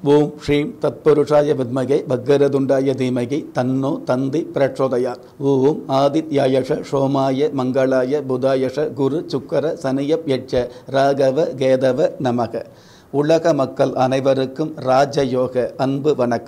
ஓம் ஸ்ரீம் தத்புருஷாய வித்மகே பக்கரதுண்டாய தீமகி தன்னோ தந்தி பிரச்சோதயாத் ஓம் ஆதித்யாயஷ சோமாய மங்களாய புதாயஷ குரு சுக்கர சனியப் யட்ச ராகவ கேதவ நமக உலக மக்கள் அனைவருக்கும் ராஜயோக அன்பு வணக்கம்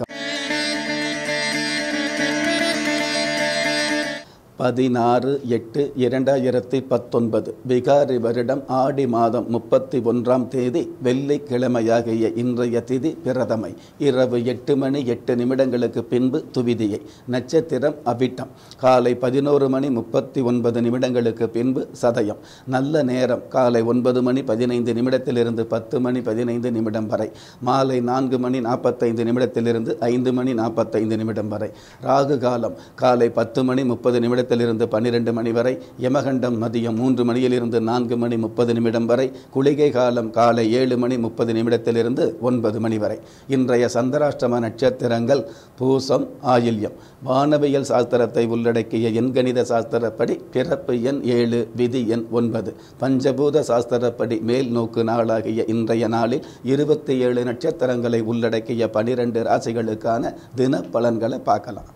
பதினாறு எட்டு இரண்டாயிரத்தி பத்தொன்பது பிகாரி வருடம் ஆடி மாதம் முப்பத்தி ஒன்றாம் தேதி வெள்ளிக்கிழமையாகிய இன்றைய திதி பிரதமை இரவு எட்டு மணி எட்டு நிமிடங்களுக்கு பின்பு துவிதியை நட்சத்திரம் அவிட்டம் காலை பதினோரு மணி முப்பத்தி ஒன்பது நிமிடங்களுக்கு பின்பு சதயம் நல்ல நேரம் காலை ஒன்பது மணி பதினைந்து நிமிடத்திலிருந்து பத்து மணி பதினைந்து நிமிடம் வரை மாலை நான்கு மணி நாற்பத்தைந்து நிமிடத்திலிருந்து ஐந்து மணி நாற்பத்தைந்து நிமிடம் வரை ராகு காலம் காலை பத்து மணி முப்பது நிமிடத்திலிருந்து பன்னிரெண்டு மணி வரை யமகண்டம் மதியம் மூன்று மணியிலிருந்து நான்கு மணி முப்பது நிமிடம் வரை குளிகை காலம் காலை ஏழு மணி முப்பது நிமிடத்திலிருந்து ஒன்பது மணி வரை இன்றைய சந்திராஷ்டம நட்சத்திரங்கள் பூசம் ஆயில்யம் வானவியல் சாஸ்திரத்தை உள்ளடக்கிய எண்கணித சாஸ்திரப்படி பிறப்பு எண் ஏழு விதி எண் ஒன்பது பஞ்சபூத சாஸ்திரப்படி மேல் நோக்கு நாளாகிய இன்றைய நாளில் இருபத்தி ஏழு நட்சத்திரங்களை உள்ளடக்கிய பனிரெண்டு ராசிகளுக்கான தின பலன்களை பார்க்கலாம்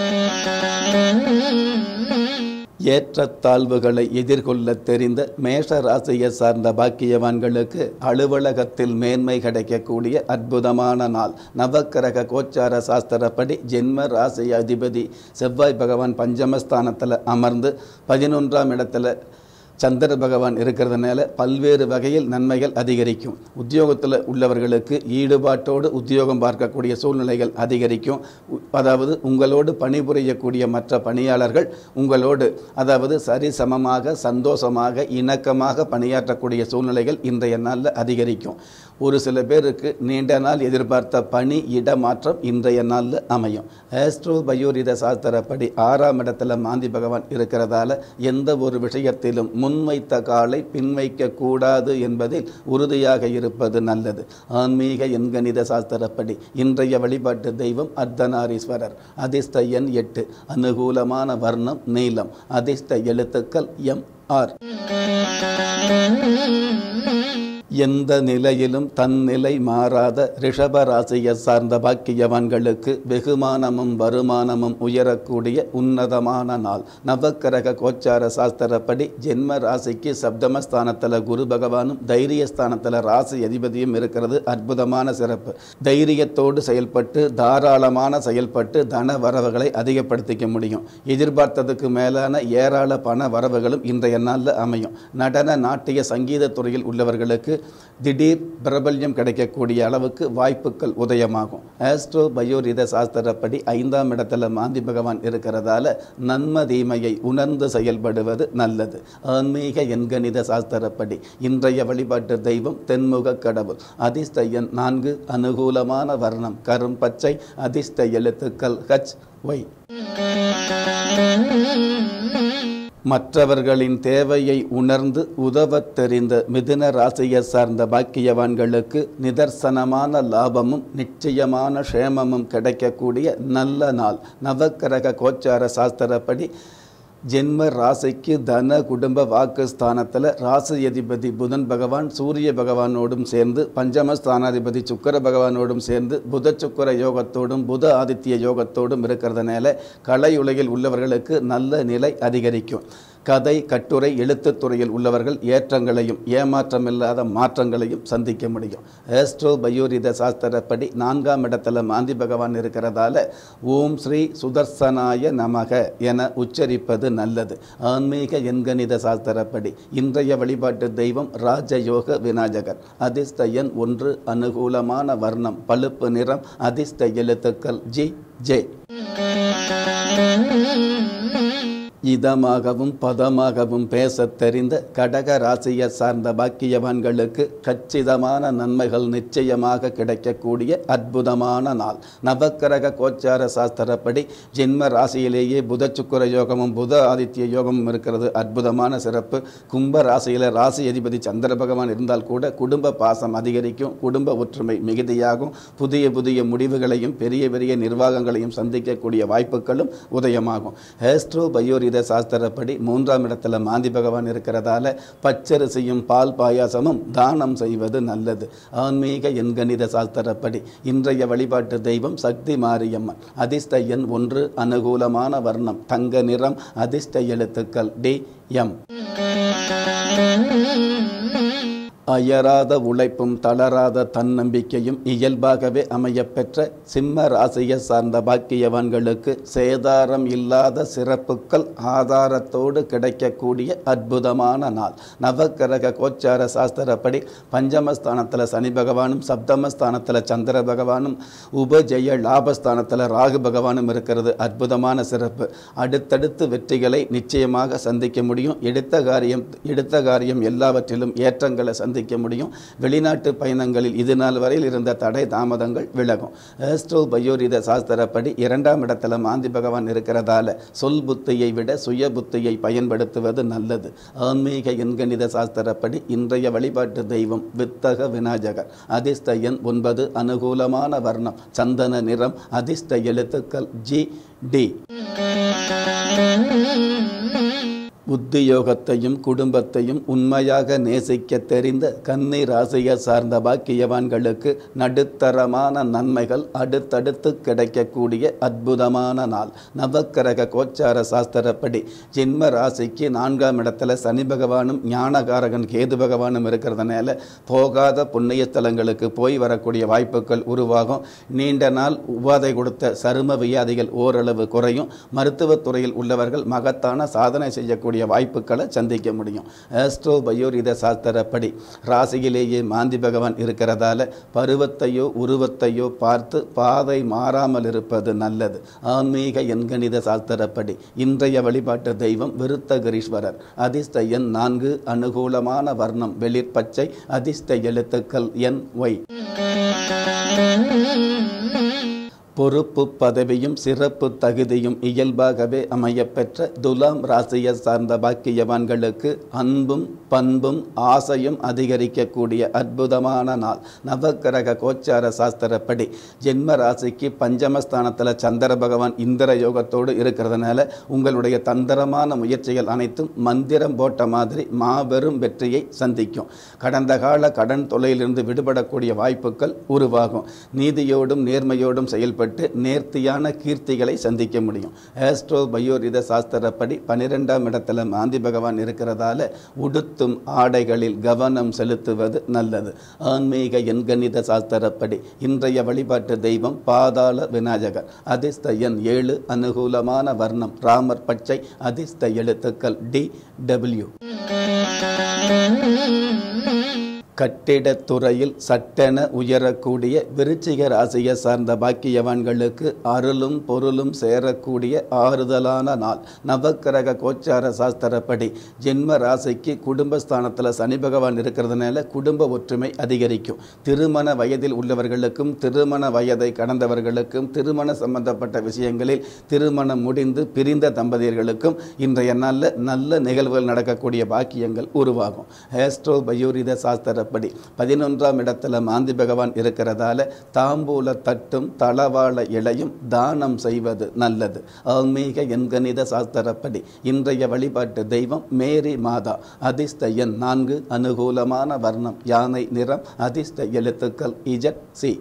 ஏற்றத்தாழ்வுகளை எதிர்கொள்ள தெரிந்த மேஷ ராசியை சார்ந்த பாக்கியவான்களுக்கு அலுவலகத்தில் மேன்மை கிடைக்கக்கூடிய அற்புதமான நாள் நவக்கிரக கோச்சார சாஸ்திரப்படி ஜென்ம ராசி அதிபதி செவ்வாய் பகவான் பஞ்சமஸ்தானத்தில் அமர்ந்து பதினொன்றாம் இடத்துல சந்திர பகவான் இருக்கிறதுனால பல்வேறு வகையில் நன்மைகள் அதிகரிக்கும் உத்தியோகத்தில் உள்ளவர்களுக்கு ஈடுபாட்டோடு உத்தியோகம் பார்க்கக்கூடிய சூழ்நிலைகள் அதிகரிக்கும் உ- அதாவது உங்களோடு பணிபுரியக்கூடிய மற்ற பணியாளர்கள் உங்களோடு அதாவது சரிசமமாக சந்தோஷமாக இணக்கமாக பணியாற்றக்கூடிய சூழ்நிலைகள் இன்றைய நாளில் அதிகரிக்கும் ஒரு சில பேருக்கு நீண்ட நாள் எதிர்பார்த்த பணி இடமாற்றம் இன்றைய நாளில் அமையும் ஆஸ்ட்ரோ பயோரித சாஸ்திரப்படி ஆறாம் இடத்துல மாந்தி பகவான் இருக்கிறதால எந்த ஒரு விஷயத்திலும் முன்வைத்த காலை பின்வைக்க கூடாது என்பதில் உறுதியாக இருப்பது நல்லது ஆன்மீக எண்கணித சாஸ்திரப்படி இன்றைய வழிபாட்டு தெய்வம் அர்த்தநாரீஸ்வரர் அதிர்ஷ்ட எண் எட்டு அனுகூலமான வர்ணம் நீலம் அதிர்ஷ்ட எழுத்துக்கள் எம் ஆர் எந்த நிலையிலும் தன் நிலை மாறாத ரிஷப ராசியை சார்ந்த பாக்கியவான்களுக்கு வெகுமானமும் வருமானமும் உயரக்கூடிய உன்னதமான நாள் நவக்கிரக கோச்சார சாஸ்திரப்படி ஜென்ம ராசிக்கு சப்தமஸ்தானத்தில் குரு பகவானும் தைரியஸ்தானத்தில் ராசி அதிபதியும் இருக்கிறது அற்புதமான சிறப்பு தைரியத்தோடு செயல்பட்டு தாராளமான செயல்பட்டு தன வரவுகளை அதிகப்படுத்திக்க முடியும் எதிர்பார்த்ததுக்கு மேலான ஏராள பண வரவுகளும் இன்றைய நாளில் அமையும் நடன நாட்டிய சங்கீத துறையில் உள்ளவர்களுக்கு திடீர் பிரபல்யம் கிடைக்கக்கூடிய அளவுக்கு வாய்ப்புகள் உதயமாகும் ஆஸ்ட்ரோ பயோரித சாஸ்திரப்படி ஐந்தாம் இடத்துல மாந்தி பகவான் இருக்கிறதால நன்ம தீமையை உணர்ந்து செயல்படுவது நல்லது ஆன்மீக எண்கணித சாஸ்திரப்படி இன்றைய வழிபாட்டு தெய்வம் தென்முக கடவுள் அதிர்ஷ்ட எண் நான்கு அனுகூலமான வர்ணம் கரும் பச்சை அதிர்ஷ்ட எழுத்துக்கள் ஹச் ஒய் மற்றவர்களின் தேவையை உணர்ந்து உதவத் தெரிந்த மிதுன ராசியை சார்ந்த பாக்கியவான்களுக்கு நிதர்சனமான லாபமும் நிச்சயமான க்ஷேமமும் கிடைக்கக்கூடிய நல்ல நாள் நவக்கிரக கோச்சார சாஸ்திரப்படி ஜென்ம ராசிக்கு தன குடும்ப வாக்கு ஸ்தானத்தில் ராசி அதிபதி புதன் பகவான் சூரிய பகவானோடும் சேர்ந்து பஞ்சம ஸ்தானாதிபதி சுக்கர பகவானோடும் சேர்ந்து புத சுக்கர யோகத்தோடும் புத ஆதித்ய யோகத்தோடும் இருக்கிறதுனால கலையுலகில் உள்ளவர்களுக்கு நல்ல நிலை அதிகரிக்கும் கதை கட்டுரை எழுத்துத் துறையில் உள்ளவர்கள் ஏற்றங்களையும் ஏமாற்றமில்லாத மாற்றங்களையும் சந்திக்க முடியும் ஆஸ்ட்ரோ பயோரித சாஸ்திரப்படி நான்காம் இடத்துல மாந்தி பகவான் இருக்கிறதால ஓம் ஸ்ரீ சுதர்சனாய நமக என உச்சரிப்பது நல்லது ஆன்மீக எண்கணித சாஸ்திரப்படி இன்றைய வழிபாட்டு தெய்வம் ராஜயோக விநாயகர் அதிர்ஷ்ட எண் ஒன்று அனுகூலமான வர்ணம் பழுப்பு நிறம் அதிர்ஷ்ட எழுத்துக்கள் ஜி ஜே இதமாகவும் பதமாகவும் பேசத் தெரிந்த கடக ராசியை சார்ந்த பாக்கியவான்களுக்கு கச்சிதமான நன்மைகள் நிச்சயமாக கிடைக்கக்கூடிய அற்புதமான நாள் நவக்கிரக கோச்சார சாஸ்திரப்படி ஜென்ம ராசியிலேயே புத சுக்கர யோகமும் புத ஆதித்ய யோகமும் இருக்கிறது அற்புதமான சிறப்பு கும்ப ராசியில் ராசி அதிபதி சந்திர பகவான் இருந்தால் கூட குடும்ப பாசம் அதிகரிக்கும் குடும்ப ஒற்றுமை மிகுதியாகும் புதிய புதிய முடிவுகளையும் பெரிய பெரிய நிர்வாகங்களையும் சந்திக்கக்கூடிய வாய்ப்புகளும் உதயமாகும் ஹேஸ்ட்ரோ பயோரித பயோரித சாஸ்திரப்படி மூன்றாம் இடத்துல மாந்தி பகவான் இருக்கிறதால பச்சரிசியும் பால் பாயாசமும் தானம் செய்வது நல்லது ஆன்மீக எண்கணித சாஸ்திரப்படி இன்றைய வழிபாட்டு தெய்வம் சக்தி மாரியம்மன் அதிர்ஷ்ட எண் ஒன்று அனுகூலமான வர்ணம் தங்க நிறம் அதிர்ஷ்ட எழுத்துக்கள் டி எம் அயராத உழைப்பும் தளராத தன்னம்பிக்கையும் இயல்பாகவே அமையப்பெற்ற சிம்ம ராசியை சார்ந்த பாக்கியவான்களுக்கு சேதாரம் இல்லாத சிறப்புகள் ஆதாரத்தோடு கிடைக்கக்கூடிய அற்புதமான நாள் நவக்கிரக கோச்சார சாஸ்திரப்படி பஞ்சமஸ்தானத்தில் சனி பகவானும் சப்தமஸ்தானத்தில் சந்திர பகவானும் உபஜெய லாபஸ்தானத்தில் ராகு பகவானும் இருக்கிறது அற்புதமான சிறப்பு அடுத்தடுத்து வெற்றிகளை நிச்சயமாக சந்திக்க முடியும் எடுத்த காரியம் எடுத்த காரியம் எல்லாவற்றிலும் ஏற்றங்களை சந்திக்க முடியும் வெளிநாட்டு பயணங்களில் இது நாள் வரையில் இருந்த தடை தாமதங்கள் விலகும் ஆஸ்ட்ரோ பயோரித சாஸ்திரப்படி இரண்டாம் இடத்துல மாந்தி பகவான் இருக்கிறதால சொல் புத்தியை விட சுய புத்தியை பயன்படுத்துவது நல்லது ஆன்மீக எண்கணித சாஸ்திரப்படி இன்றைய வழிபாட்டு தெய்வம் வித்தக விநாயகர் அதிர்ஷ்ட எண் ஒன்பது அனுகூலமான வர்ணம் சந்தன நிறம் அதிர்ஷ்ட எழுத்துக்கள் ஜி டி உத்தியோகத்தையும் குடும்பத்தையும் உண்மையாக நேசிக்க தெரிந்த கன்னி ராசியை சார்ந்த பாக்கியவான்களுக்கு நடுத்தரமான நன்மைகள் அடுத்தடுத்து கிடைக்கக்கூடிய அற்புதமான நாள் நவக்கிரக கோச்சார சாஸ்திரப்படி ஜென்ம ராசிக்கு நான்காம் இடத்துல சனி பகவானும் ஞானகாரகன் கேது பகவானும் இருக்கிறதுனால போகாத புண்ணிய ஸ்தலங்களுக்கு போய் வரக்கூடிய வாய்ப்புகள் உருவாகும் நீண்ட நாள் உபாதை கொடுத்த சரும வியாதிகள் ஓரளவு குறையும் மருத்துவத்துறையில் உள்ளவர்கள் மகத்தான சாதனை செய்யக்கூடிய வாய்ப்புகளை சந்திக்க முடியும் ஆஸ்ட்ரோ பயோரித சாஸ்திரப்படி ராசியிலேயே மாந்தி பகவான் இருக்கிறதால பருவத்தையோ உருவத்தையோ பார்த்து பாதை மாறாமல் இருப்பது நல்லது ஆன்மீக எண்கணித சாஸ்திரப்படி இன்றைய வழிபாட்டு தெய்வம் விருத்தகிரீஸ்வரர் அதிர்ஷ்ட எண் நான்கு அனுகூலமான வர்ணம் வெளிர் பச்சை அதிர்ஷ்ட எழுத்துக்கள் என் ஒய் பொறுப்பு பதவியும் சிறப்பு தகுதியும் இயல்பாகவே அமையப்பெற்ற துலாம் ராசியை சார்ந்த பாக்கியவான்களுக்கு அன்பும் பண்பும் ஆசையும் அதிகரிக்கக்கூடிய அற்புதமான நாள் நவக்கிரக கோச்சார சாஸ்திரப்படி ஜென்ம ராசிக்கு பஞ்சமஸ்தானத்தில் சந்திர பகவான் இந்திர யோகத்தோடு இருக்கிறதுனால உங்களுடைய தந்திரமான முயற்சிகள் அனைத்தும் மந்திரம் போட்ட மாதிரி மாபெரும் வெற்றியை சந்திக்கும் கடந்த கால கடன் தொல்லையிலிருந்து விடுபடக்கூடிய வாய்ப்புகள் உருவாகும் நீதியோடும் நேர்மையோடும் செயல்பட்டு நேர்த்தியான கீர்த்திகளை சந்திக்க முடியும் ஆஸ்ட்ரோ பயோரித சாஸ்திரப்படி பன்னிரெண்டாம் இடத்துல மாந்தி பகவான் இருக்கிறதால உடுத்தும் ஆடைகளில் கவனம் செலுத்துவது நல்லது ஆன்மீக எண்கணித சாஸ்திரப்படி இன்றைய வழிபாட்டு தெய்வம் பாதாள விநாயகர் அதிர்ஷ்ட எண் ஏழு அனுகூலமான வர்ணம் ராமர் பச்சை அதிர்ஷ்ட எழுத்துக்கள் டி டபிள்யூ கட்டிடத் துறையில் சட்டென உயரக்கூடிய விருச்சிக ராசியை சார்ந்த பாக்கியவான்களுக்கு அருளும் பொருளும் சேரக்கூடிய ஆறுதலான நாள் நவக்கிரக கோச்சார சாஸ்திரப்படி ஜென்ம ராசிக்கு குடும்பஸ்தானத்தில் சனி பகவான் இருக்கிறதுனால குடும்ப ஒற்றுமை அதிகரிக்கும் திருமண வயதில் உள்ளவர்களுக்கும் திருமண வயதை கடந்தவர்களுக்கும் திருமண சம்பந்தப்பட்ட விஷயங்களில் திருமணம் முடிந்து பிரிந்த தம்பதியர்களுக்கும் இன்றைய நாளில் நல்ல நிகழ்வுகள் நடக்கக்கூடிய பாக்கியங்கள் உருவாகும் ஆஸ்ட்ரோ பயோரித சாஸ்திர படி பதினொன்றாம் இடத்துல மாந்தி பகவான் இருக்கிறதால தாம்பூல தட்டும் தளவாழ இலையும் தானம் செய்வது நல்லது ஆன்மீக எண்கணித சாஸ்திரப்படி இன்றைய வழிபாட்டு தெய்வம் மேரி மாதா அதிர்ஷ்ட எண் நான்கு அனுகூலமான வர்ணம் யானை நிறம் அதிர்ஷ்ட எழுத்துக்கள் இஜட் சி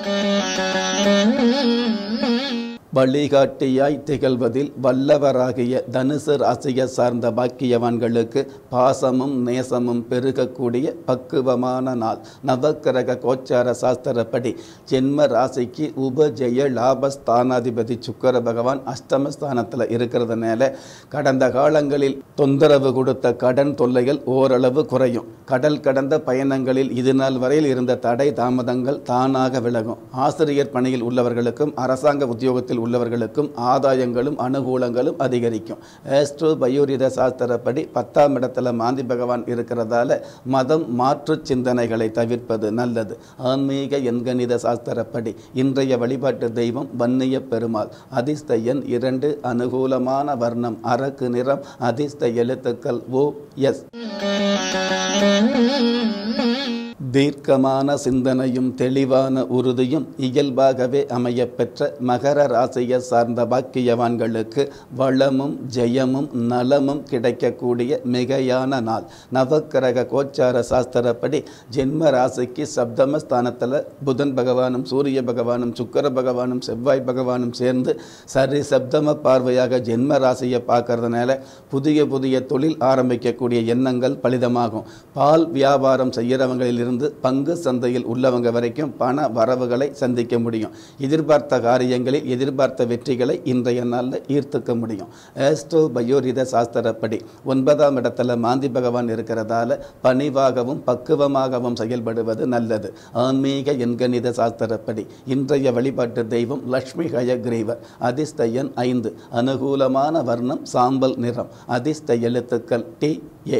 வழிகாட்டியாய் திகழ்வதில் வல்லவராகிய தனுசு ராசியை சார்ந்த பாக்கியவான்களுக்கு பாசமும் நேசமும் பெருகக்கூடிய பக்குவமான நாள் நவக்கிரக கோச்சார சாஸ்திரப்படி ஜென்ம ராசிக்கு உபஜெய லாபஸ்தானாதிபதி சுக்கர பகவான் அஷ்டமஸ்தானத்தில் இருக்கிறதுனால கடந்த காலங்களில் தொந்தரவு கொடுத்த கடன் தொல்லைகள் ஓரளவு குறையும் கடல் கடந்த பயணங்களில் இது நாள் வரையில் இருந்த தடை தாமதங்கள் தானாக விலகும் ஆசிரியர் பணியில் உள்ளவர்களுக்கும் அரசாங்க உத்தியோகத்தில் உள்ளவர்களுக்கும் ஆதாயங்களும் அனுகூலங்களும் அதிகரிக்கும் ஆஸ்ட்ரோ பயோரித சாஸ்திரப்படி பத்தாம் இடத்துல மாந்தி பகவான் இருக்கிறதால மதம் மாற்று சிந்தனைகளை தவிர்ப்பது நல்லது ஆன்மீக எண்கணித சாஸ்திரப்படி இன்றைய வழிபாட்டு தெய்வம் வன்னிய பெருமாள் அதிர்ஷ்ட எண் இரண்டு அனுகூலமான வர்ணம் அரக்கு நிறம் அதிர்ஷ்ட எழுத்துக்கள் ஓ எஸ் தீர்க்கமான சிந்தனையும் தெளிவான உறுதியும் இயல்பாகவே அமையப்பெற்ற மகர ராசியை சார்ந்த பாக்கியவான்களுக்கு வளமும் ஜெயமும் நலமும் கிடைக்கக்கூடிய மிகையான நாள் நவக்கிரக கோச்சார சாஸ்திரப்படி ஜென்ம ராசிக்கு சப்தம ஸ்தானத்தில் புதன் பகவானும் சூரிய பகவானும் சுக்கர பகவானும் செவ்வாய் பகவானும் சேர்ந்து சரி சப்தம பார்வையாக ஜென்ம ராசியை பார்க்கறதுனால புதிய புதிய தொழில் ஆரம்பிக்கக்கூடிய எண்ணங்கள் பலிதமாகும் பால் வியாபாரம் செய்கிறவங்களிலிருந்து பங்கு சந்தையில் உள்ளவங்க வரைக்கும் பண வரவுகளை சந்திக்க முடியும் எதிர்பார்த்த காரியங்களில் எதிர்பார்த்த வெற்றிகளை இன்றைய நாளில் ஈர்த்துக்க முடியும் ஆஸ்ட்ரோ பயோரித சாஸ்திரப்படி ஒன்பதாம் இடத்துல மாந்தி பகவான் இருக்கிறதால பணிவாகவும் பக்குவமாகவும் செயல்படுவது நல்லது ஆன்மீக எண்கணித சாஸ்திரப்படி இன்றைய வழிபாட்டு தெய்வம் லக்ஷ்மி ஹயக்ரீவர் அதிர்ஷ்ட எண் ஐந்து அனுகூலமான வர்ணம் சாம்பல் நிறம் அதிர்ஷ்ட எழுத்துக்கள் டி ஏ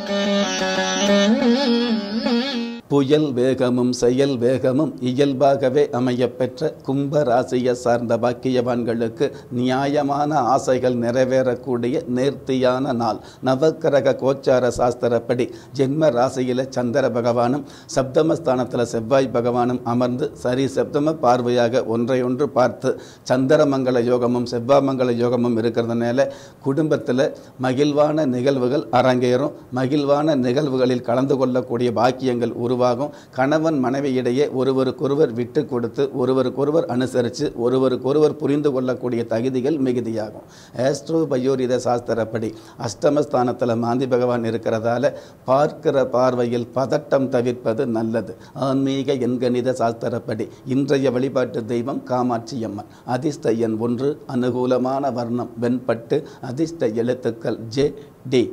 புயல் வேகமும் செயல் வேகமும் இயல்பாகவே அமையப்பெற்ற கும்ப ராசியை சார்ந்த பாக்கியவான்களுக்கு நியாயமான ஆசைகள் நிறைவேறக்கூடிய நேர்த்தியான நாள் நவக்கிரக கோச்சார சாஸ்திரப்படி ஜென்ம ராசியில் சந்திர பகவானும் சப்தமஸ்தானத்தில் செவ்வாய் பகவானும் அமர்ந்து சரி சப்தம பார்வையாக ஒன்றையொன்று பார்த்து சந்திரமங்கல யோகமும் செவ்வாமங்கல யோகமும் இருக்கிறதுனால குடும்பத்தில் மகிழ்வான நிகழ்வுகள் அரங்கேறும் மகிழ்வான நிகழ்வுகளில் கலந்து கொள்ளக்கூடிய பாக்கியங்கள் உருவாகும் கணவன் மனைவியிடையே ஒருவருக்கொருவர் விட்டு கொடுத்து ஒருவருக்கொருவர் அனுசரித்து ஒருவருக்கொருவர் புரிந்து கொள்ளக்கூடிய தகுதிகள் மிகுதியாகும் ஆஸ்ட்ரோ பயோரித சாஸ்திரப்படி அஷ்டமஸ்தானத்தில் மாந்தி பகவான் இருக்கிறதால பார்க்கிற பார்வையில் பதட்டம் தவிர்ப்பது நல்லது ஆன்மீக எண்கணித சாஸ்திரப்படி இன்றைய வழிபாட்டு தெய்வம் காமாட்சி அம்மன் அதிர்ஷ்ட எண் ஒன்று அனுகூலமான வர்ணம் வெண்பட்டு அதிர்ஷ்ட எழுத்துக்கள் ஜே டி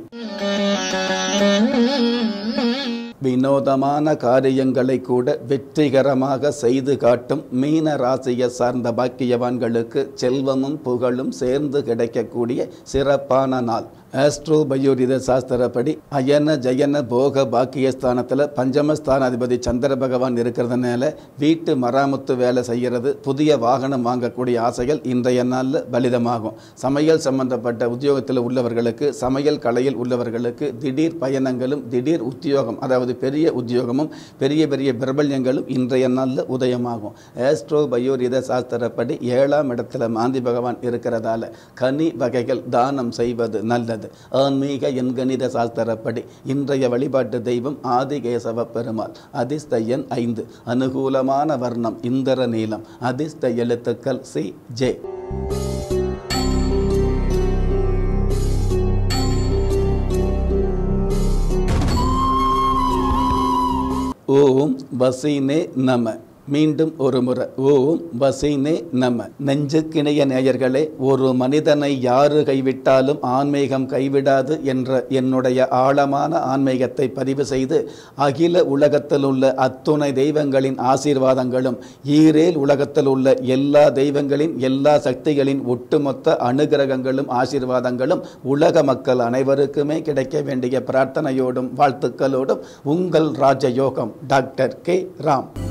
வினோதமான காரியங்களை கூட வெற்றிகரமாக செய்து காட்டும் மீன ராசியை சார்ந்த பாக்கியவான்களுக்கு செல்வமும் புகழும் சேர்ந்து கிடைக்கக்கூடிய சிறப்பான நாள் ஆஸ்ட்ரோ பயோரித சாஸ்திரப்படி அயன ஜயன போக பாக்கியஸ்தானத்தில் பஞ்சமஸ்தானாதிபதி சந்திர பகவான் இருக்கிறதுனால வீட்டு மராமத்து வேலை செய்கிறது புதிய வாகனம் வாங்கக்கூடிய ஆசைகள் இன்றைய நாளில் பலிதமாகும் சமையல் சம்பந்தப்பட்ட உத்தியோகத்தில் உள்ளவர்களுக்கு சமையல் கலையில் உள்ளவர்களுக்கு திடீர் பயணங்களும் திடீர் உத்தியோகம் அதாவது பெரிய உத்தியோகமும் பெரிய பெரிய பிரபல்யங்களும் இன்றைய நாளில் உதயமாகும் ஆஸ்ட்ரோ பயோரித சாஸ்திரப்படி ஏழாம் இடத்துல மாந்தி பகவான் இருக்கிறதால கனி வகைகள் தானம் செய்வது நல்லது ஆன்மீக எண்கணித சாஸ்திரப்படி இன்றைய வழிபாட்டு தெய்வம் ஆதிகேசவ பெருமாள் அதிர்ஷ்ட எண் ஐந்து அனுகூலமான வர்ணம் இந்திர நீலம் அதிர்ஷ்ட எழுத்துக்கள் சி ஜே ஓம் வசீனே நம மீண்டும் ஒரு முறை ஓம் வசீனே நம நெஞ்சுக்கிணைய நேயர்களே ஒரு மனிதனை யாரு கைவிட்டாலும் ஆன்மீகம் கைவிடாது என்ற என்னுடைய ஆழமான ஆன்மீகத்தை பதிவு செய்து அகில உலகத்தில் உள்ள அத்துணை தெய்வங்களின் ஆசீர்வாதங்களும் ஈரேல் உலகத்தில் உள்ள எல்லா தெய்வங்களின் எல்லா சக்திகளின் ஒட்டுமொத்த அனுகிரகங்களும் ஆசீர்வாதங்களும் உலக மக்கள் அனைவருக்குமே கிடைக்க வேண்டிய பிரார்த்தனையோடும் வாழ்த்துக்களோடும் உங்கள் ராஜயோகம் டாக்டர் கே ராம்